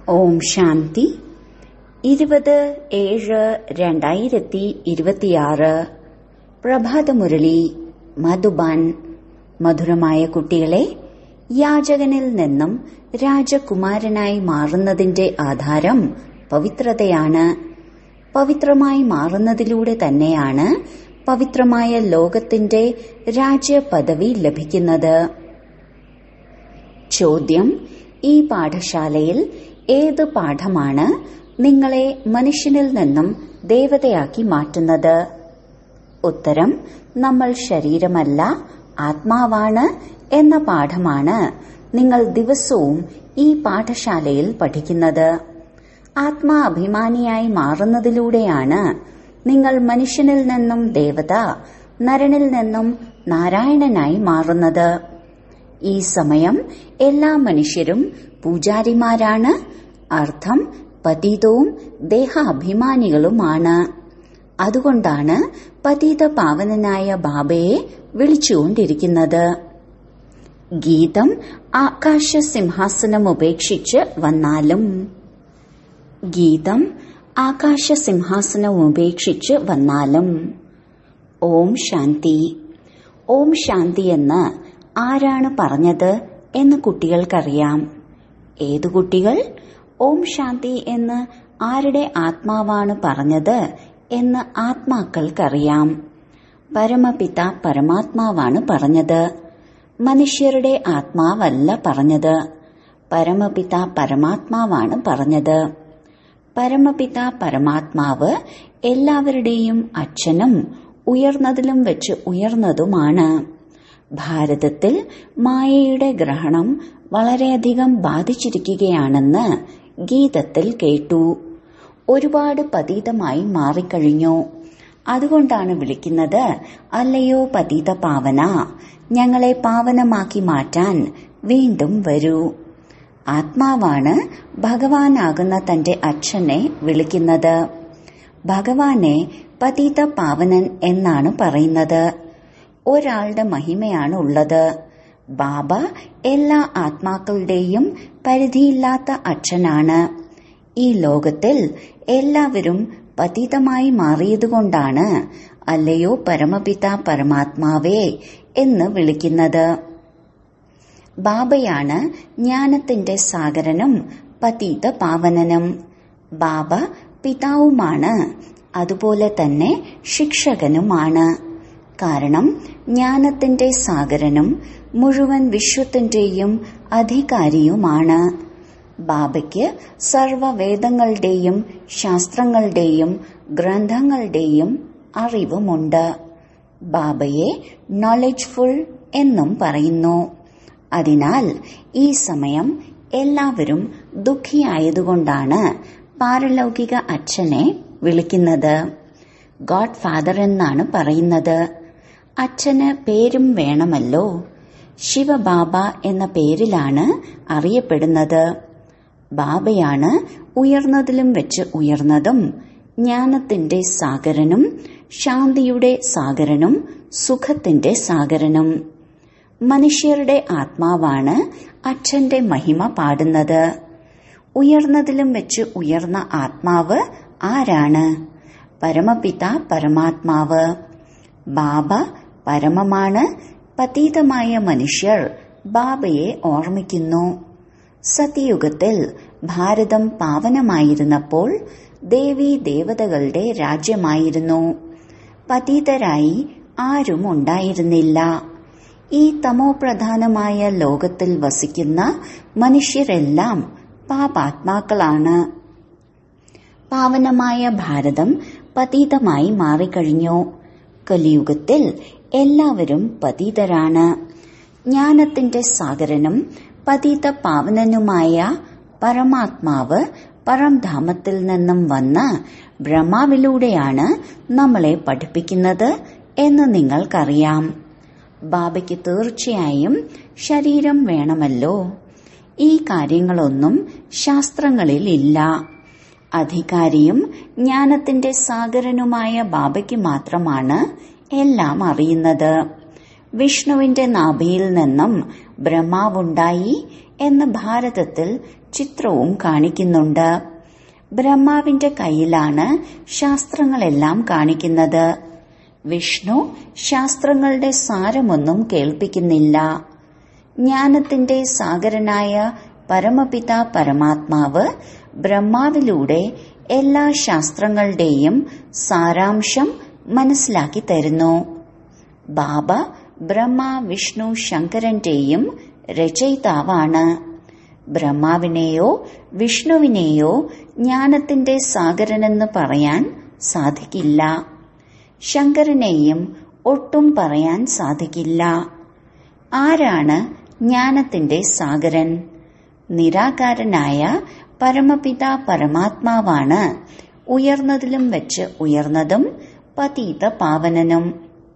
ഓം ശാന്തി ഇരുപത് ഏഴ് രണ്ടായിരത്തി ഇരുപത്തിയാറ് പ്രഭാതമുരളി മധുബാൻ മധുരമായ കുട്ടികളെ യാചകനിൽ നിന്നും രാജകുമാരനായി മാറുന്നതിന്റെ ആധാരം പവിത്രതയാണ് പവിത്രമായി മാറുന്നതിലൂടെ തന്നെയാണ് പവിത്രമായ ലോകത്തിന്റെ രാജ്യപദവി ലഭിക്കുന്നത് ചോദ്യം ഈ പാഠശാലയിൽ ഏത് പാഠമാണ് നിങ്ങളെ മനുഷ്യനിൽ നിന്നും ദേവതയാക്കി മാറ്റുന്നത് ഉത്തരം നമ്മൾ ശരീരമല്ല ആത്മാവാണ് എന്ന പാഠമാണ് നിങ്ങൾ ദിവസവും ഈ പാഠശാലയിൽ പഠിക്കുന്നത് ആത്മാ അഭിമാനിയായി മാറുന്നതിലൂടെയാണ് നിങ്ങൾ മനുഷ്യനിൽ നിന്നും ദേവത നരനിൽ നിന്നും നാരായണനായി മാറുന്നത് ഈ സമയം എല്ലാ മനുഷ്യരും പൂജാരിമാരാണ് അർത്ഥം പതീതവും ദേഹാഭിമാനികളുമാണ് അതുകൊണ്ടാണ് പതീത പാവനനായ ബാബയെ വിളിച്ചുകൊണ്ടിരിക്കുന്നത് ഗീതം ആകാശ സിംഹാസനം ഉപേക്ഷിച്ച് വന്നാലും ഗീതം ആകാശ സിംഹാസനം ഉപേക്ഷിച്ച് വന്നാലും ഓം ശാന്തി ഓം ശാന്തി എന്ന് ആരാണ് പറഞ്ഞത് എന്ന് കുട്ടികൾക്കറിയാം ഏതു കുട്ടികൾ ഓം ശാന്തി എന്ന് ആരുടെ ആത്മാവാണ് പറഞ്ഞത് എന്ന് ആത്മാക്കൾക്കറിയാം പരമപിത പരമാത്മാവാണ് പറഞ്ഞത് മനുഷ്യരുടെ ആത്മാവല്ല പറഞ്ഞത് പരമപിത പരമാത്മാവാണ് പറഞ്ഞത് പരമപിത പരമാത്മാവ് എല്ലാവരുടെയും അച്ഛനും ഉയർന്നതിലും വെച്ച് ഉയർന്നതുമാണ് ഭാരതത്തിൽ മായയുടെ ഗ്രഹണം വളരെയധികം ബാധിച്ചിരിക്കുകയാണെന്ന് ഗീതത്തിൽ കേട്ടു ഒരുപാട് പതീതമായി മാറിക്കഴിഞ്ഞു അതുകൊണ്ടാണ് വിളിക്കുന്നത് അല്ലയോ പതീത പാവന ഞങ്ങളെ പാവനമാക്കി മാറ്റാൻ വീണ്ടും വരൂ ആത്മാവാണ് ഭഗവാനാകുന്ന തന്റെ അച്ഛനെ വിളിക്കുന്നത് ഭഗവാനെ പതീത പാവനൻ എന്നാണ് പറയുന്നത് ഒരാളുടെ മഹിമയാണ് ഉള്ളത് ബാബ എല്ലാ ആത്മാക്കളുടെയും പരിധിയില്ലാത്ത അച്ഛനാണ് ഈ ലോകത്തിൽ എല്ലാവരും പതിതമായി മാറിയതുകൊണ്ടാണ് അല്ലയോ പരമപിത പരമാത്മാവേ എന്ന് വിളിക്കുന്നത് ബാബയാണ് ജ്ഞാനത്തിന്റെ സാഗരനും പതീത പാവനനും ബാബ പിതാവുമാണ് അതുപോലെ തന്നെ ശിക്ഷകനുമാണ് കാരണം ജ്ഞാനത്തിന്റെ സാഗരനും മുഴുവൻ വിശ്വത്തിന്റെയും അധികാരിയുമാണ് ബാബയ്ക്ക് സർവവേദങ്ങളുടെയും ശാസ്ത്രങ്ങളുടെയും ഗ്രന്ഥങ്ങളുടെയും അറിവുമുണ്ട് ബാബയെ നോളജ്ഫുൾ എന്നും പറയുന്നു അതിനാൽ ഈ സമയം എല്ലാവരും ദുഃഖിയായതുകൊണ്ടാണ് പാരലൗകിക അച്ഛനെ വിളിക്കുന്നത് ഗോഡ് ഫാദർ എന്നാണ് പറയുന്നത് അച്ഛന് പേരും വേണമല്ലോ ശിവബാബ എന്ന പേരിലാണ് അറിയപ്പെടുന്നത് ബാബയാണ് ഉയർന്നതിലും വെച്ച് ഉയർന്നതും ജ്ഞാനത്തിന്റെ സാഗരനും ശാന്തിയുടെ സാഗരനും സുഖത്തിന്റെ സാഗരനും മനുഷ്യരുടെ ആത്മാവാണ് അച്ഛന്റെ മഹിമ പാടുന്നത് ഉയർന്നതിലും വെച്ച് ഉയർന്ന ആത്മാവ് ആരാണ് പരമപിത പരമാത്മാവ് ബാബ പരമമാണ് പതീതമായ മനുഷ്യർ ബാബയെ ഓർമ്മിക്കുന്നു സത്യയുഗത്തിൽ ഭാരതം പാവനമായിരുന്നപ്പോൾ ദേവി ദേവതകളുടെ രാജ്യമായിരുന്നു പതീതരായി ആരും ഉണ്ടായിരുന്നില്ല ഈ തമോപ്രധാനമായ ലോകത്തിൽ വസിക്കുന്ന മനുഷ്യരെല്ലാം പാപാത്മാക്കളാണ് പാവനമായ ഭാരതം പതീതമായി മാറിക്കഴിഞ്ഞു കലിയുഗത്തിൽ എല്ലാവരും പതീതരാണ് ജ്ഞാനത്തിന്റെ സാഗരനും പതീത പാവനനുമായ പരമാത്മാവ് പരംധാമത്തിൽ നിന്നും വന്ന ബ്രഹ്മാവിലൂടെയാണ് നമ്മളെ പഠിപ്പിക്കുന്നത് എന്ന് നിങ്ങൾക്കറിയാം ബാബയ്ക്ക് തീർച്ചയായും ശരീരം വേണമല്ലോ ഈ കാര്യങ്ങളൊന്നും ശാസ്ത്രങ്ങളിൽ ഇല്ല അധികാരിയും ജ്ഞാനത്തിന്റെ സാഗരനുമായ ബാബയ്ക്ക് മാത്രമാണ് എല്ലാം അറിയുന്നത് വിഷ്ണുവിന്റെ നാഭിയിൽ നിന്നും ബ്രഹ്മാവുണ്ടായി എന്ന് ഭാരതത്തിൽ ചിത്രവും കാണിക്കുന്നുണ്ട് ബ്രഹ്മാവിന്റെ കയ്യിലാണ് ശാസ്ത്രങ്ങളെല്ലാം കാണിക്കുന്നത് വിഷ്ണു ശാസ്ത്രങ്ങളുടെ സാരമൊന്നും കേൾപ്പിക്കുന്നില്ല ജ്ഞാനത്തിന്റെ സാഗരനായ പരമപിത പരമാത്മാവ് ബ്രഹ്മാവിലൂടെ എല്ലാ ശാസ്ത്രങ്ങളുടെയും സാരാംശം മനസ്സിലാക്കി തരുന്നു ബാബ ബ്രഹ്മ വിഷ്ണു ശങ്കരന്റെയും രചയിതാവാണ് ബ്രഹ്മാവിനെയോ വിഷ്ണുവിനെയോ ജ്ഞാനത്തിന്റെ സാഗരനെന്ന് പറയാൻ സാധിക്കില്ല ശങ്കരനെയും ഒട്ടും പറയാൻ സാധിക്കില്ല ആരാണ് ജ്ഞാനത്തിന്റെ സാഗരൻ നിരാകാരനായ പരമപിത പരമാത്മാവാണ് ഉയർന്നതിലും വെച്ച് ഉയർന്നതും പതീത പാവനനും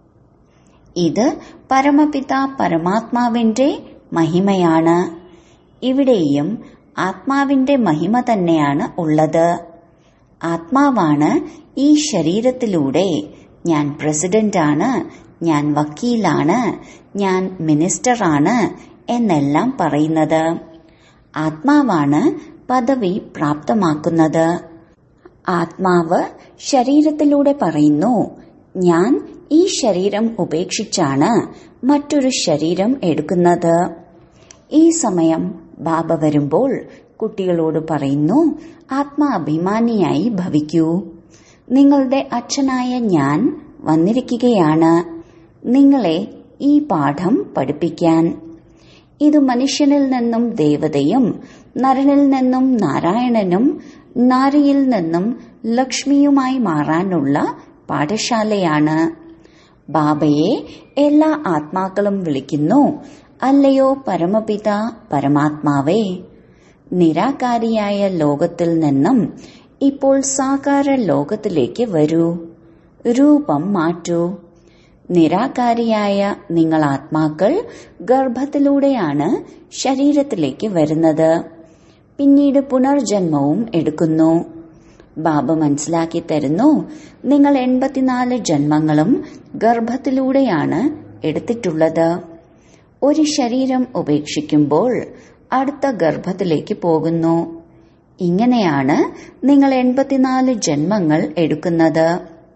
ഇത് പരമപിത പരമാത്മാവിന്റെ മഹിമയാണ് ഇവിടെയും ആത്മാവിന്റെ മഹിമ തന്നെയാണ് ഉള്ളത് ആത്മാവാണ് ഈ ശരീരത്തിലൂടെ ഞാൻ പ്രസിഡന്റാണ് ഞാൻ വക്കീലാണ് ഞാൻ മിനിസ്റ്ററാണ് എന്നെല്ലാം പറയുന്നത് ആത്മാവാണ് പദവി പ്രാപ്തമാക്കുന്നത് ആത്മാവ് ശരീരത്തിലൂടെ പറയുന്നു ഞാൻ ഈ ശരീരം ഉപേക്ഷിച്ചാണ് മറ്റൊരു ശരീരം എടുക്കുന്നത് ഈ സമയം ബാബ വരുമ്പോൾ കുട്ടികളോട് പറയുന്നു ആത്മാഭിമാനിയായി ഭവിക്കൂ നിങ്ങളുടെ അച്ഛനായ ഞാൻ വന്നിരിക്കുകയാണ് നിങ്ങളെ ഈ പാഠം പഠിപ്പിക്കാൻ ഇത് മനുഷ്യനിൽ നിന്നും ദേവതയും നരനിൽ നിന്നും നാരായണനും നാരിയിൽ നിന്നും ലക്ഷ്മിയുമായി മാറാനുള്ള പാഠശാലയാണ് ബാബയെ എല്ലാ ആത്മാക്കളും വിളിക്കുന്നു അല്ലയോ പരമപിത പരമാത്മാവേ നിരാകാരിയായ ലോകത്തിൽ നിന്നും ഇപ്പോൾ സാകാര ലോകത്തിലേക്ക് വരൂ രൂപം മാറ്റൂ നിരാകാരിയായ നിങ്ങൾ ആത്മാക്കൾ ഗർഭത്തിലൂടെയാണ് ശരീരത്തിലേക്ക് വരുന്നത് പിന്നീട് പുനർജന്മവും എടുക്കുന്നു ബാബ മനസ്സിലാക്കി തരുന്നു നിങ്ങൾ എൺപത്തിനാല് ജന്മങ്ങളും ഗർഭത്തിലൂടെയാണ് എടുത്തിട്ടുള്ളത് ഒരു ശരീരം ഉപേക്ഷിക്കുമ്പോൾ അടുത്ത ഗർഭത്തിലേക്ക് പോകുന്നു ഇങ്ങനെയാണ് നിങ്ങൾ എൺപത്തിനാല് ജന്മങ്ങൾ എടുക്കുന്നത്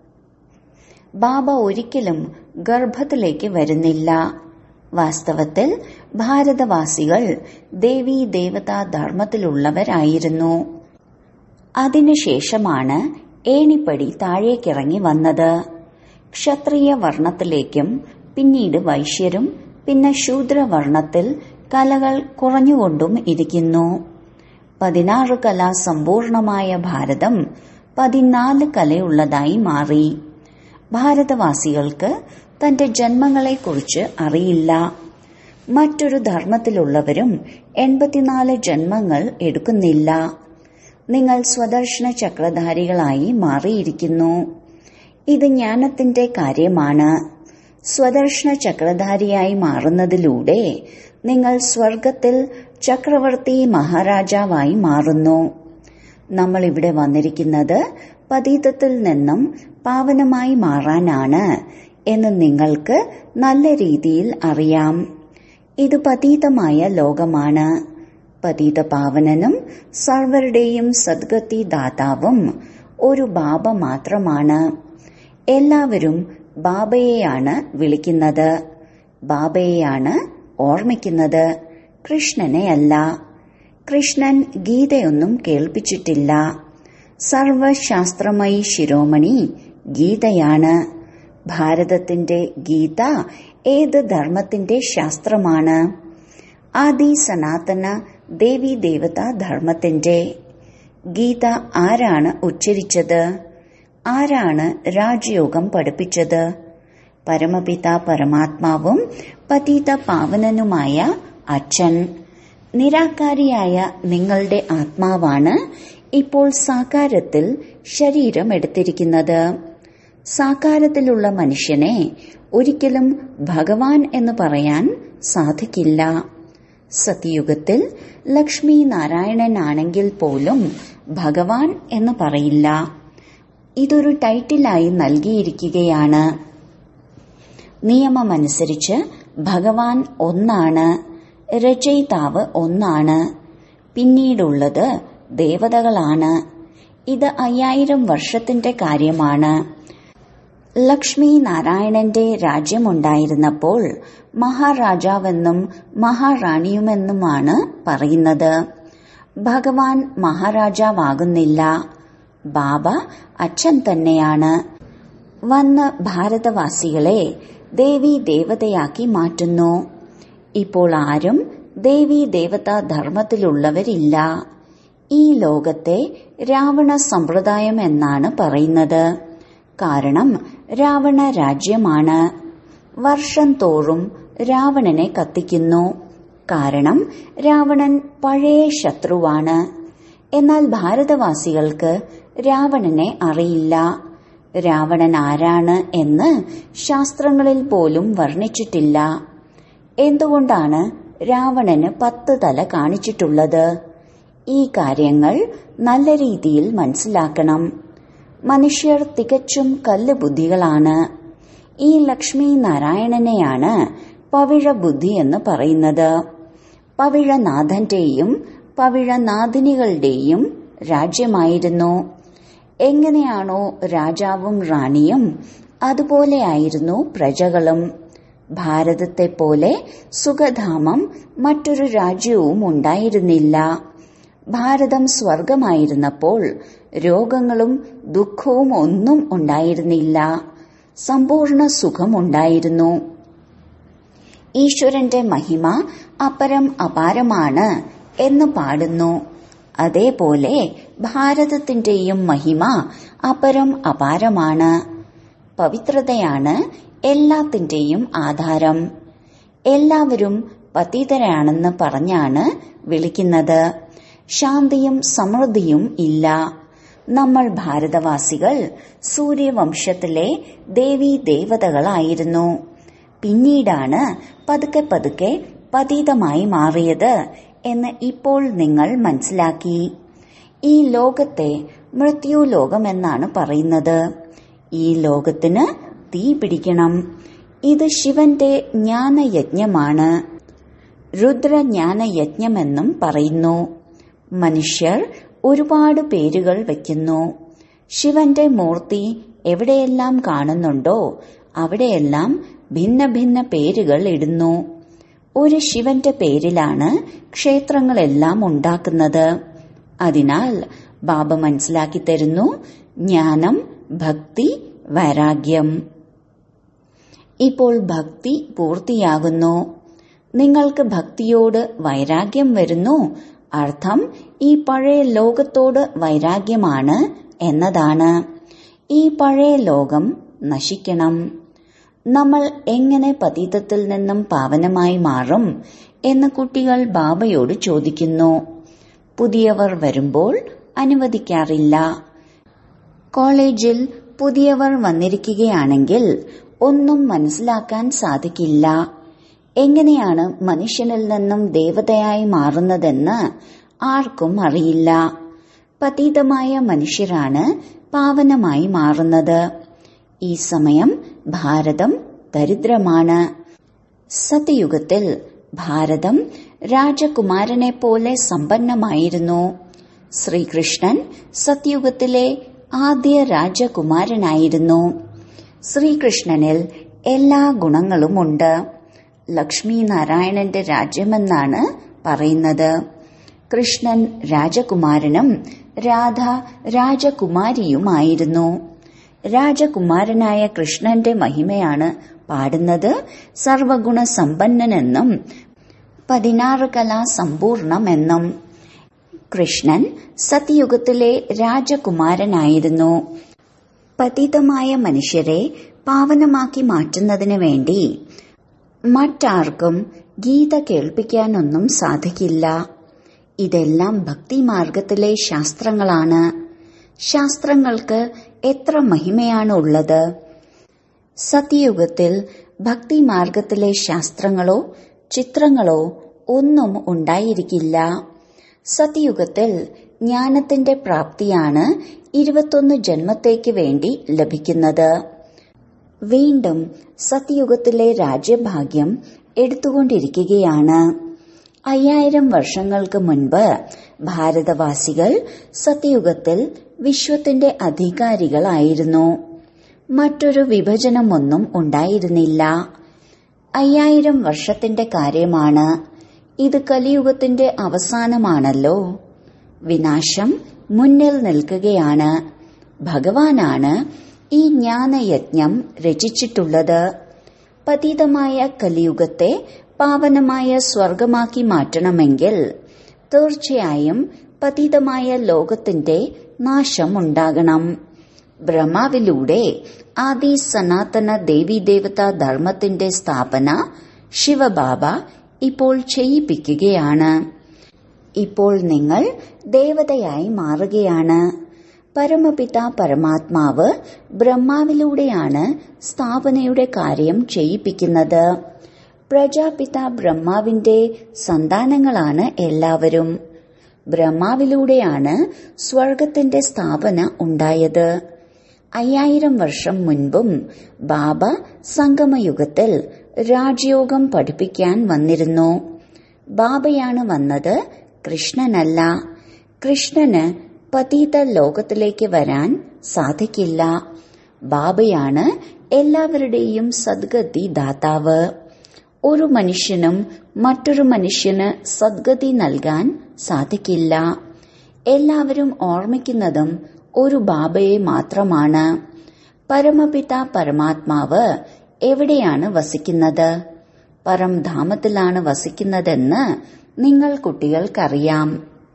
ബാബ ഒരിക്കലും ഗർഭത്തിലേക്ക് വരുന്നില്ല വാസ്തവത്തിൽ ഭാരതവാസികൾ ദേവീ ദേവതാ ധർമ്മത്തിലുള്ളവരായിരുന്നു അതിനുശേഷമാണ് ഏണിപ്പടി താഴേക്കിറങ്ങി വന്നത് ക്ഷത്രിയ വർണ്ണത്തിലേക്കും പിന്നീട് വൈശ്യരും പിന്നെ ശൂദ്രവർണ്ണത്തിൽ കലകൾ കുറഞ്ഞുകൊണ്ടും ഇരിക്കുന്നു പതിനാറ് കല സമ്പൂർണമായ ഭാരതം പതിനാല് കലയുള്ളതായി മാറി ഭാരതവാസികൾക്ക് തന്റെ ജന്മങ്ങളെക്കുറിച്ച് അറിയില്ല മറ്റൊരു ധർമ്മത്തിലുള്ളവരും എൺപത്തിനാല് ജന്മങ്ങൾ എടുക്കുന്നില്ല നിങ്ങൾ സ്വദർശന ചക്രധാരികളായി മാറിയിരിക്കുന്നു ഇത് ജ്ഞാനത്തിന്റെ കാര്യമാണ് സ്വദർശന ചക്രധാരിയായി മാറുന്നതിലൂടെ നിങ്ങൾ സ്വർഗത്തിൽ ചക്രവർത്തി മഹാരാജാവായി മാറുന്നു നമ്മൾ ഇവിടെ വന്നിരിക്കുന്നത് പതീതത്തിൽ നിന്നും പാവനമായി മാറാനാണ് എന്ന് നിങ്ങൾക്ക് നല്ല രീതിയിൽ അറിയാം ഇത് പതീതമായ ലോകമാണ് പതീത പാവനനും സർവരുടെയും സദ്ഗതി ദാതാവും ഒരു ബാബ മാത്രമാണ് എല്ലാവരും ബാബയെയാണ് വിളിക്കുന്നത് ബാബയെയാണ് ഓർമ്മിക്കുന്നത് കൃഷ്ണനെയല്ല കൃഷ്ണൻ ഗീതയൊന്നും കേൾപ്പിച്ചിട്ടില്ല സർവശാസ്ത്രമയി ശിരോമണി ഗീതയാണ് ഭാരതത്തിന്റെ ഗീത ഏത് ധർമ്മത്തിന്റെ ശാസ്ത്രമാണ് ആദി സനാതന ദേവി ദേവത ധർമ്മത്തിന്റെ ഗീത ആരാണ് ഉച്ചരിച്ചത് ആരാണ് രാജയോഗം പഠിപ്പിച്ചത് പരമപിത പരമാത്മാവും പതീത പാവനനുമായ അച്ഛൻ നിരാകാരിയായ നിങ്ങളുടെ ആത്മാവാണ് ഇപ്പോൾ സാകാരത്തിൽ ശരീരം എടുത്തിരിക്കുന്നത് സാകാരത്തിലുള്ള മനുഷ്യനെ ഒരിക്കലും ഭഗവാൻ എന്ന് പറയാൻ സാധിക്കില്ല സത്യയുഗത്തിൽ ലക്ഷ്മി നാരായണനാണെങ്കിൽ പോലും ഭഗവാൻ എന്ന് പറയില്ല ഇതൊരു ടൈറ്റിലായി നൽകിയിരിക്കുകയാണ് നിയമമനുസരിച്ച് ഭഗവാൻ ഒന്നാണ് രചയിതാവ് ഒന്നാണ് പിന്നീടുള്ളത് ദേവതകളാണ് ഇത് അയ്യായിരം വർഷത്തിന്റെ കാര്യമാണ് ലക്ഷ്മി നാരായണന്റെ രാജ്യമുണ്ടായിരുന്നപ്പോൾ മഹാരാജാവെന്നും മഹാറാണിയുമെന്നുമാണ് പറയുന്നത് ഭഗവാൻ മഹാരാജാവാകുന്നില്ല ബാബ അച്ഛൻ തന്നെയാണ് വന്ന് ഭാരതവാസികളെ ദേവി ദേവതയാക്കി മാറ്റുന്നു ഇപ്പോൾ ആരും ദേവി ദേവതാ ധർമ്മത്തിലുള്ളവരില്ല ഈ ലോകത്തെ രാവണ സമ്പ്രദായം എന്നാണ് പറയുന്നത് കാരണം രാവണ രാജ്യമാണ് വർഷം തോറും രാവണനെ കത്തിക്കുന്നു കാരണം രാവണൻ പഴയ ശത്രുവാണ് എന്നാൽ ഭാരതവാസികൾക്ക് രാവണനെ അറിയില്ല രാവണൻ ആരാണ് എന്ന് ശാസ്ത്രങ്ങളിൽ പോലും വർണ്ണിച്ചിട്ടില്ല എന്തുകൊണ്ടാണ് രാവണന് പത്ത് തല കാണിച്ചിട്ടുള്ളത് ഈ കാര്യങ്ങൾ നല്ല രീതിയിൽ മനസ്സിലാക്കണം മനുഷ്യർ തികച്ചും കല്ല് ബുദ്ധികളാണ് ഈ ലക്ഷ്മി നാരായണനെയാണ് പവിഴ ബുദ്ധി എന്ന് പറയുന്നത് പവിഴനാഥന്റെയും പവിഴനാഥിനികളുടെയും രാജ്യമായിരുന്നു എങ്ങനെയാണോ രാജാവും റാണിയും അതുപോലെയായിരുന്നു പ്രജകളും ഭാരതത്തെ പോലെ സുഖധാമം മറ്റൊരു രാജ്യവും ഉണ്ടായിരുന്നില്ല ഭാരതം സ്വർഗമായിരുന്നപ്പോൾ രോഗങ്ങളും ദുഃഖവും ഒന്നും ഉണ്ടായിരുന്നില്ല സമ്പൂർണ്ണ സുഖമുണ്ടായിരുന്നു ഈശ്വരന്റെ മഹിമ അപരം അപാരമാണ് എന്ന് പാടുന്നു അതേപോലെ ഭാരതത്തിന്റെയും മഹിമ അപരം അപാരമാണ് പവിത്രതയാണ് എല്ലാത്തിന്റെയും ആധാരം എല്ലാവരും പതീതരാണെന്ന് പറഞ്ഞാണ് വിളിക്കുന്നത് ശാന്തിയും സമൃദ്ധിയും ഇല്ല നമ്മൾ ഭാരതവാസികൾ സൂര്യവംശത്തിലെ ദേവീ ദേവതകളായിരുന്നു പിന്നീടാണ് പതുക്കെ പതുക്കെ പതീതമായി മാറിയത് എന്ന് ഇപ്പോൾ നിങ്ങൾ മനസ്സിലാക്കി ഈ ലോകത്തെ മൃത്യു ലോകമെന്നാണ് പറയുന്നത് ഈ ലോകത്തിന് തീ പിടിക്കണം ഇത് ശിവന്റെ ജ്ഞാനയജ്ഞമാണ് രുദ്രജ്ഞാനയജ്ഞമെന്നും പറയുന്നു മനുഷ്യർ ഒരുപാട് പേരുകൾ വയ്ക്കുന്നു ശിവന്റെ മൂർത്തി എവിടെയെല്ലാം കാണുന്നുണ്ടോ അവിടെയെല്ലാം ഭിന്ന ഭിന്ന പേരുകൾ ഇടുന്നു ഒരു ശിവന്റെ പേരിലാണ് ക്ഷേത്രങ്ങളെല്ലാം ഉണ്ടാക്കുന്നത് അതിനാൽ ബാബ മനസ്സിലാക്കി തരുന്നു ജ്ഞാനം ഭക്തി വൈരാഗ്യം ഇപ്പോൾ ഭക്തി പൂർത്തിയാകുന്നു നിങ്ങൾക്ക് ഭക്തിയോട് വൈരാഗ്യം വരുന്നു അർത്ഥം ഈ പഴയ ലോകത്തോട് വൈരാഗ്യമാണ് എന്നതാണ് ഈ പഴയ ലോകം നശിക്കണം നമ്മൾ എങ്ങനെ പതീതത്തിൽ നിന്നും പാവനമായി മാറും എന്ന് കുട്ടികൾ ബാബയോട് ചോദിക്കുന്നു പുതിയവർ വരുമ്പോൾ അനുവദിക്കാറില്ല കോളേജിൽ പുതിയവർ വന്നിരിക്കുകയാണെങ്കിൽ ഒന്നും മനസ്സിലാക്കാൻ സാധിക്കില്ല എങ്ങനെയാണ് മനുഷ്യനിൽ നിന്നും ദേവതയായി മാറുന്നതെന്ന് ആർക്കും അറിയില്ല പതീതമായ മനുഷ്യരാണ് പാവനമായി മാറുന്നത് ഈ സമയം ഭാരതം ദരിദ്രമാണ് സത്യയുഗത്തിൽ ഭാരതം രാജകുമാരനെ പോലെ സമ്പന്നമായിരുന്നു ശ്രീകൃഷ്ണൻ സത്യയുഗത്തിലെ ആദ്യ രാജകുമാരനായിരുന്നു ശ്രീകൃഷ്ണനിൽ എല്ലാ ഗുണങ്ങളുമുണ്ട് ലക്ഷ്മി നാരായണന്റെ രാജ്യമെന്നാണ് പറയുന്നത് കൃഷ്ണൻ രാജകുമാരനും രാധ രാജകുമാരിയുമായിരുന്നു രാജകുമാരനായ കൃഷ്ണന്റെ മഹിമയാണ് പാടുന്നത് സർവഗുണ സമ്പന്നനെന്നും പതിനാറ് കലാ സമ്പൂർണമെന്നും കൃഷ്ണൻ സത്യയുഗത്തിലെ രാജകുമാരനായിരുന്നു പതിതമായ മനുഷ്യരെ പാവനമാക്കി മാറ്റുന്നതിന് വേണ്ടി മറ്റാർക്കും ഗീത കേൾപ്പിക്കാനൊന്നും സാധിക്കില്ല ഇതെല്ലാം ഭക്തിമാർഗത്തിലെ ശാസ്ത്രങ്ങളാണ് ശാസ്ത്രങ്ങൾക്ക് എത്ര മഹിമയാണ് ഉള്ളത് സത്യയുഗത്തിൽ ഭക്തിമാർഗത്തിലെ ശാസ്ത്രങ്ങളോ ചിത്രങ്ങളോ ഒന്നും ഉണ്ടായിരിക്കില്ല സത്യയുഗത്തിൽ ജ്ഞാനത്തിന്റെ പ്രാപ്തിയാണ് ഇരുപത്തൊന്ന് ജന്മത്തേക്ക് വേണ്ടി ലഭിക്കുന്നത് വീണ്ടും സത്യയുഗത്തിലെ രാജ്യഭാഗ്യം എടുത്തുകൊണ്ടിരിക്കുകയാണ് അയ്യായിരം വർഷങ്ങൾക്ക് മുൻപ് ഭാരതവാസികൾ സത്യയുഗത്തിൽ വിശ്വത്തിന്റെ അധികാരികളായിരുന്നു മറ്റൊരു വിഭജനമൊന്നും ഉണ്ടായിരുന്നില്ല അയ്യായിരം വർഷത്തിന്റെ കാര്യമാണ് ഇത് കലിയുഗത്തിന്റെ അവസാനമാണല്ലോ വിനാശം മുന്നിൽ നിൽക്കുകയാണ് ഭഗവാനാണ് ഈ ജ്ഞാനയജ്ഞം രചിച്ചിട്ടുള്ളത് പതീതമായ കലിയുഗത്തെ പാവനമായ സ്വർഗമാക്കി മാറ്റണമെങ്കിൽ തീർച്ചയായും പതീതമായ ലോകത്തിന്റെ നാശം ഉണ്ടാകണം ബ്രഹ്മാവിലൂടെ ആദി സനാതന ദേവീദേവതാ ധർമ്മത്തിന്റെ സ്ഥാപന ശിവബാബ ഇപ്പോൾ ചെയ്യിപ്പിക്കുകയാണ് ഇപ്പോൾ നിങ്ങൾ ദേവതയായി മാറുകയാണ് പരമപിത പരമാത്മാവ് ബ്രഹ്മാവിലൂടെയാണ് സ്ഥാപനയുടെ കാര്യം ചെയ്യിപ്പിക്കുന്നത് പ്രജാപിത ബ്രഹ്മാവിന്റെ സന്താനങ്ങളാണ് എല്ലാവരും ബ്രഹ്മാവിലൂടെയാണ് സ്വർഗത്തിന്റെ സ്ഥാപന ഉണ്ടായത് അയ്യായിരം വർഷം മുൻപും ബാബ സംഗമയുഗത്തിൽ രാജയോഗം പഠിപ്പിക്കാൻ വന്നിരുന്നു ബാബയാണ് വന്നത് കൃഷ്ണനല്ല കൃഷ്ണന് പതീത ലോകത്തിലേക്ക് വരാൻ സാധിക്കില്ല ബാബയാണ് എല്ലാവരുടെയും സദ്ഗതി ദാതാവ് ഒരു മനുഷ്യനും മറ്റൊരു മനുഷ്യന് സദ്ഗതി നൽകാൻ സാധിക്കില്ല എല്ലാവരും ഓർമ്മിക്കുന്നതും ഒരു ബാബയെ മാത്രമാണ് പരമപിത പരമാത്മാവ് എവിടെയാണ് വസിക്കുന്നത് പരംധാമത്തിലാണ് വസിക്കുന്നതെന്ന് നിങ്ങൾ കുട്ടികൾക്കറിയാം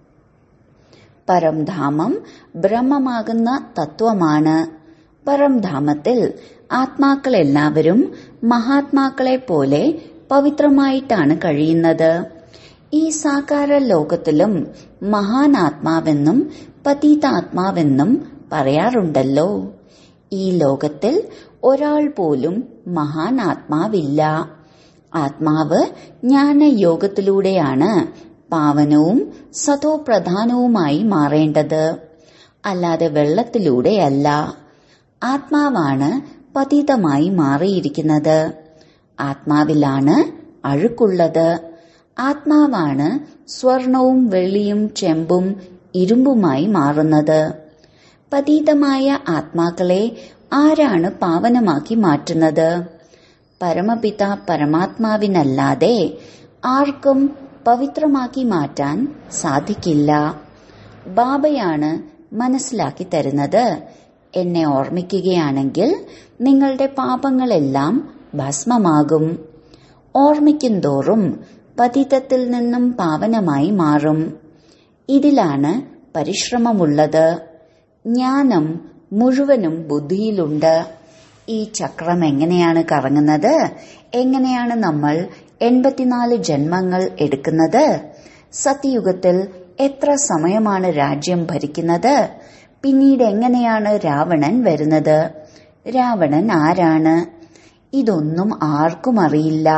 പരംധാമം ബ്രഹ്മമാകുന്ന തത്വമാണ് പരംധാമത്തിൽ ആത്മാക്കളെല്ലാവരും മഹാത്മാക്കളെ പോലെ പവിത്രമായിട്ടാണ് കഴിയുന്നത് ഈ സാകാര ലോകത്തിലും മഹാനാത്മാവെന്നും പതീതാത്മാവെന്നും പറയാറുണ്ടല്ലോ ഈ ലോകത്തിൽ ഒരാൾ പോലും മഹാനാത്മാവില്ല ആത്മാവ് ജ്ഞാനയോഗത്തിലൂടെയാണ് പാവനവും സതോപ്രധാനവുമായി മാറേണ്ടത് അല്ലാതെ വെള്ളത്തിലൂടെയല്ല ആത്മാവാണ് പതിതമായി മാറിയിരിക്കുന്നത് ആത്മാവിലാണ് അഴുക്കുള്ളത് ആത്മാവാണ് സ്വർണവും വെള്ളിയും ചെമ്പും ഇരുമ്പുമായി മാറുന്നത് പതീതമായ ആത്മാക്കളെ ആരാണ് പാവനമാക്കി മാറ്റുന്നത് പരമപിത പരമാത്മാവിനല്ലാതെ ആർക്കും പവിത്രമാക്കി മാറ്റാൻ സാധിക്കില്ല ബാബയാണ് മനസ്സിലാക്കി തരുന്നത് എന്നെ ഓർമ്മിക്കുകയാണെങ്കിൽ നിങ്ങളുടെ പാപങ്ങളെല്ലാം ഭസ്മമാകും ഓർമ്മിക്കുന്തോറും പതിതത്തിൽ നിന്നും പാവനമായി മാറും ഇതിലാണ് പരിശ്രമമുള്ളത് ജ്ഞാനം മുഴുവനും ബുദ്ധിയിലുണ്ട് ഈ ചക്രം എങ്ങനെയാണ് കറങ്ങുന്നത് എങ്ങനെയാണ് നമ്മൾ എൺപത്തിനാല് ജന്മങ്ങൾ എടുക്കുന്നത് സത്യയുഗത്തിൽ എത്ര സമയമാണ് രാജ്യം ഭരിക്കുന്നത് പിന്നീട് എങ്ങനെയാണ് രാവണൻ വരുന്നത് രാവണൻ ആരാണ് ഇതൊന്നും ആർക്കും അറിയില്ല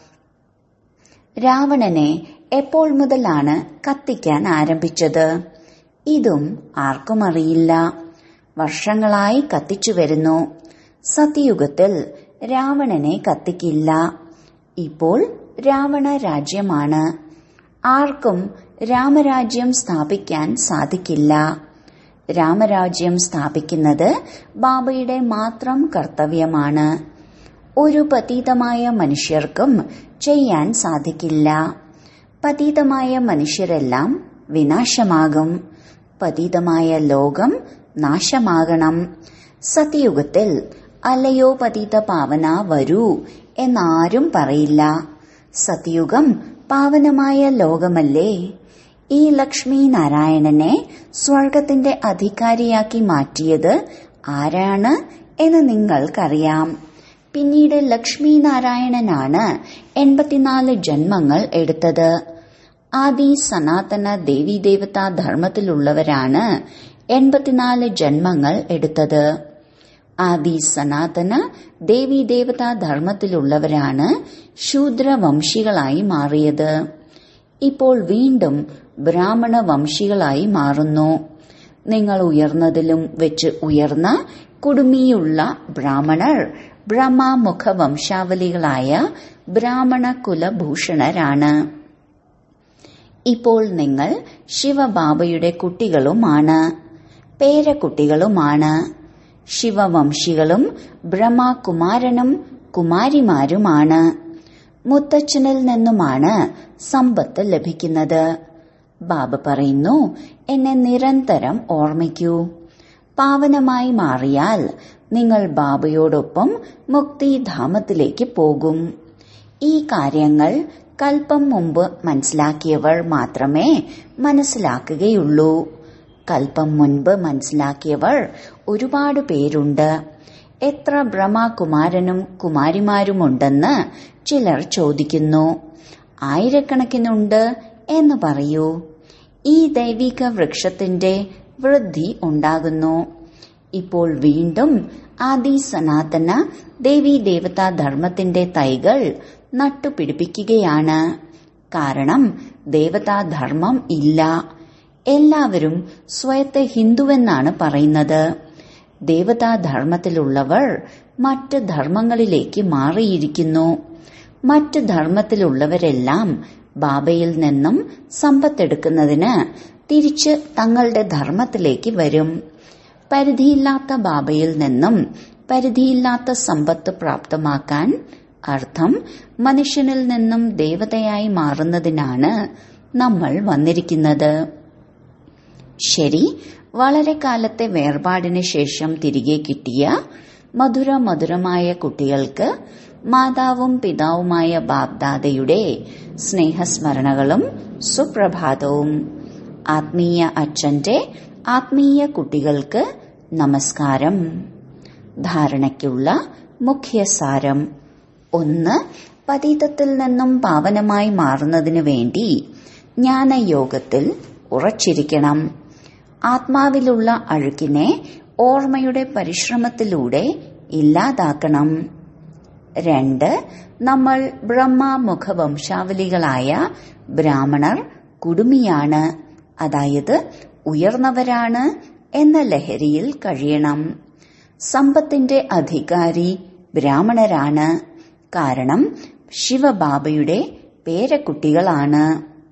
രാവണനെ എപ്പോൾ മുതലാണ് കത്തിക്കാൻ ആരംഭിച്ചത് ഇതും ആർക്കും അറിയില്ല വർഷങ്ങളായി കത്തിച്ചു വരുന്നു സത്യയുഗത്തിൽ രാവണനെ കത്തിക്കില്ല ഇപ്പോൾ രാവണ രാജ്യമാണ് ആർക്കും രാമരാജ്യം സ്ഥാപിക്കാൻ സാധിക്കില്ല രാമരാജ്യം സ്ഥാപിക്കുന്നത് ബാബയുടെ മാത്രം കർത്തവ്യമാണ് ഒരു പതീതമായ മനുഷ്യർക്കും ചെയ്യാൻ സാധിക്കില്ല പതീതമായ മനുഷ്യരെല്ലാം വിനാശമാകും പതീതമായ ലോകം നാശമാകണം സത്യയുഗത്തിൽ അല്ലയോ പതീത പാവന വരൂ എന്നാരും പറയില്ല സത്യയുഗം പാവനമായ ലോകമല്ലേ ഈ ലക്ഷ്മി നാരായണനെ സ്വർഗത്തിന്റെ അധികാരിയാക്കി മാറ്റിയത് ആരാണ് എന്ന് നിങ്ങൾക്കറിയാം പിന്നീട് ലക്ഷ്മി നാരായണനാണ് എൺപത്തിനാല് ജന്മങ്ങൾ എടുത്തത് ആദി സനാതന ദേവീദേവതാ ധർമ്മത്തിലുള്ളവരാണ് എൺപത്തിനാല് ജന്മങ്ങൾ എടുത്തത് ആദി സനാതന ദേവീദേവതാ ധർമ്മത്തിലുള്ളവരാണ് ശൂദ്രവംശികളായി മാറിയത് ഇപ്പോൾ വീണ്ടും ബ്രാഹ്മണ വംശികളായി മാറുന്നു നിങ്ങൾ ഉയർന്നതിലും വെച്ച് ഉയർന്ന കുടുമിയുള്ള ബ്രാഹ്മണർ ബ്രഹ്മമുഖ വംശാവലികളായ ബ്രാഹ്മണ കുലഭൂഷണരാണ് ഇപ്പോൾ നിങ്ങൾ ശിവബാബയുടെ കുട്ടികളുമാണ് പേരക്കുട്ടികളുമാണ് ശിവവംശികളും ബ്രഹ്മകുമാരനും കുമാരിമാരുമാണ് മുത്തച്ഛനിൽ നിന്നുമാണ് സമ്പത്ത് ലഭിക്കുന്നത് ബാബ പറയുന്നു എന്നെ നിരന്തരം ഓർമ്മിക്കൂ പാവനമായി മാറിയാൽ നിങ്ങൾ ബാബയോടൊപ്പം മുക്തിധാമത്തിലേക്ക് പോകും ഈ കാര്യങ്ങൾ കൽപ്പം മുമ്പ് മനസ്സിലാക്കിയവർ മാത്രമേ മനസ്സിലാക്കുകയുള്ളൂ കൽപ്പം മുൻപ് മനസ്സിലാക്കിയവർ ഒരുപാട് പേരുണ്ട് എത്ര ബ്രഹ്മകുമാരനും കുമാരിമാരുമുണ്ടെന്ന് ചിലർ ചോദിക്കുന്നു ആയിരക്കണക്കിനുണ്ട് എന്ന് പറയൂ ഈ ദൈവിക വൃക്ഷത്തിന്റെ വൃദ്ധി ഉണ്ടാകുന്നു ഇപ്പോൾ വീണ്ടും ആദി സനാതന ദേവി ദേവതാ ധർമ്മത്തിന്റെ തൈകൾ നട്ടുപിടിപ്പിക്കുകയാണ് കാരണം ദേവതാധർമ്മം ഇല്ല എല്ലാവരും സ്വയത്തെ ഹിന്ദുവെന്നാണ് പറയുന്നത് ദേവതാധർമ്മത്തിലുള്ളവർ മറ്റ് ധർമ്മങ്ങളിലേക്ക് മാറിയിരിക്കുന്നു മറ്റ് ധർമ്മത്തിലുള്ളവരെല്ലാം ബാബയിൽ നിന്നും സമ്പത്തെടുക്കുന്നതിന് തിരിച്ച് തങ്ങളുടെ ധർമ്മത്തിലേക്ക് വരും പരിധിയില്ലാത്ത ബാബയിൽ നിന്നും പരിധിയില്ലാത്ത സമ്പത്ത് പ്രാപ്തമാക്കാൻ അർത്ഥം മനുഷ്യനിൽ നിന്നും ദേവതയായി മാറുന്നതിനാണ് നമ്മൾ വന്നിരിക്കുന്നത് ശരി വളരെ കാലത്തെ വേർപാടിന് ശേഷം തിരികെ കിട്ടിയ മധുര മധുരമായ കുട്ടികൾക്ക് മാതാവും പിതാവുമായ ബാബ്ദാദയുടെ സ്നേഹസ്മരണകളും സുപ്രഭാതവും ആത്മീയ അച്ഛന്റെ ആത്മീയ കുട്ടികൾക്ക് നമസ്കാരം ധാരണയ്ക്കുള്ള മുഖ്യസാരം ഒന്ന് പതീതത്തിൽ നിന്നും പാവനമായി മാറുന്നതിനു വേണ്ടി ജ്ഞാനയോഗത്തിൽ ഉറച്ചിരിക്കണം ആത്മാവിലുള്ള അഴുക്കിനെ ഓർമ്മയുടെ പരിശ്രമത്തിലൂടെ ഇല്ലാതാക്കണം രണ്ട് നമ്മൾ ബ്രഹ്മമുഖവംശാവലികളായ ബ്രാഹ്മണർ കുടുമിയാണ് അതായത് ഉയർന്നവരാണ് എന്ന ലഹരിയിൽ കഴിയണം സമ്പത്തിന്റെ അധികാരി ബ്രാഹ്മണരാണ് കാരണം ശിവബാബയുടെ പേരക്കുട്ടികളാണ്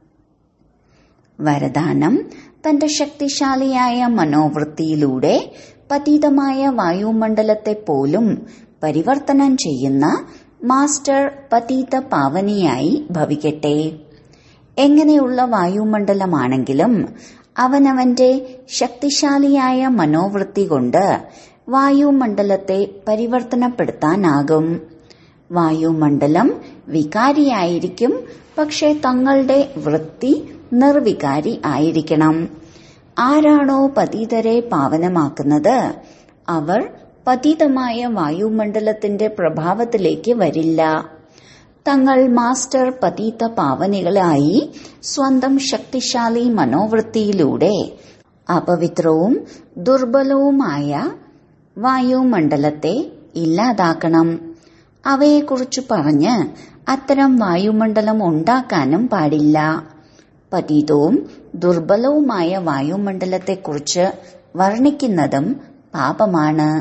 വരദാനം തന്റെ ശക്തിശാലിയായ മനോവൃത്തിയിലൂടെ പതീതമായ വായുമണ്ഡലത്തെ പോലും പരിവർത്തനം ചെയ്യുന്ന മാസ്റ്റർ പതീത പാവനിയായി ഭവിക്കട്ടെ എങ്ങനെയുള്ള വായുമണ്ഡലമാണെങ്കിലും അവനവന്റെ ശക്തിശാലിയായ മനോവൃത്തി കൊണ്ട് വായുമണ്ഡലത്തെ പരിവർത്തനപ്പെടുത്താനാകും വായുമണ്ഡലം വികാരിയായിരിക്കും പക്ഷെ തങ്ങളുടെ വൃത്തി നിർവികാരി ആയിരിക്കണം ആരാണോ പതീതരെ പാവനമാക്കുന്നത് അവർ പതീതമായ വായുമണ്ഡലത്തിന്റെ പ്രഭാവത്തിലേക്ക് വരില്ല തങ്ങൾ മാസ്റ്റർ പതീത പാവനികളായി സ്വന്തം ശക്തിശാലി മനോവൃത്തിയിലൂടെ അപവിത്രവും ദുർബലവുമായ വായുമണ്ഡലത്തെ ഇല്ലാതാക്കണം അവയെക്കുറിച്ച് പറഞ്ഞ് അത്തരം വായുമണ്ഡലം ഉണ്ടാക്കാനും പാടില്ല പതീതവും ദുർബലവുമായ വായുമണ്ഡലത്തെക്കുറിച്ച് വർണ്ണിക്കുന്നതും പാപമാണ്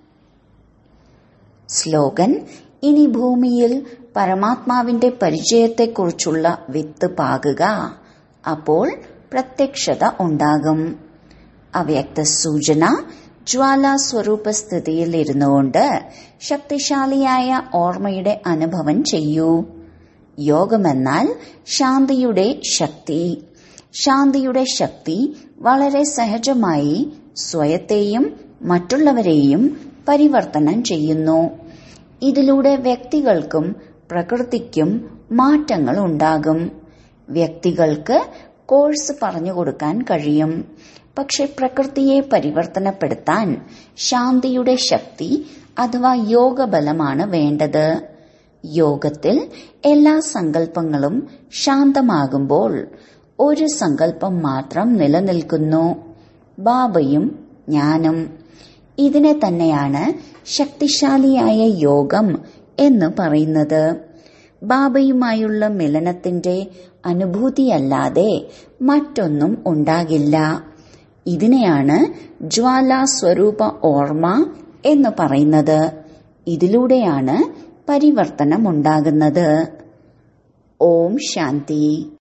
സ്ലോഗൻ ഇനി ഭൂമിയിൽ പരമാത്മാവിന്റെ പരിചയത്തെക്കുറിച്ചുള്ള വിത്ത് പാകുക അപ്പോൾ പ്രത്യക്ഷത ഉണ്ടാകും അവ്യക്ത സൂചന ജ്വാല സ്വരൂപ സ്ഥിതിയിൽ ഇരുന്നുകൊണ്ട് ശക്തിശാലിയായ ഓർമ്മയുടെ അനുഭവം ചെയ്യൂ യോഗമെന്നാൽ ശാന്തിയുടെ ശക്തി ശാന്തിയുടെ ശക്തി വളരെ സഹജമായി സ്വയത്തെയും മറ്റുള്ളവരെയും പരിവർത്തനം ചെയ്യുന്നു ഇതിലൂടെ വ്യക്തികൾക്കും പ്രകൃതിക്കും മാറ്റങ്ങൾ ഉണ്ടാകും വ്യക്തികൾക്ക് കോഴ്സ് പറഞ്ഞു കൊടുക്കാൻ കഴിയും പക്ഷെ പ്രകൃതിയെ പരിവർത്തനപ്പെടുത്താൻ ശാന്തിയുടെ ശക്തി അഥവാ യോഗബലമാണ് വേണ്ടത് യോഗത്തിൽ എല്ലാ സങ്കല്പങ്ങളും ശാന്തമാകുമ്പോൾ ഒരു സങ്കല്പം മാത്രം നിലനിൽക്കുന്നു ബാബയും ഞാനും ഇതിനെ തന്നെയാണ് ശക്തിശാലിയായ യോഗം എന്ന് പറയുന്നത് ബാബയുമായുള്ള മിലനത്തിന്റെ അനുഭൂതിയല്ലാതെ മറ്റൊന്നും ഉണ്ടാകില്ല ഇതിനെയാണ് ജ്വാല സ്വരൂപ ഓർമ്മ എന്ന് പറയുന്നത് ഇതിലൂടെയാണ് പരിവർത്തനമുണ്ടാകുന്നത് ഓം ശാന്തി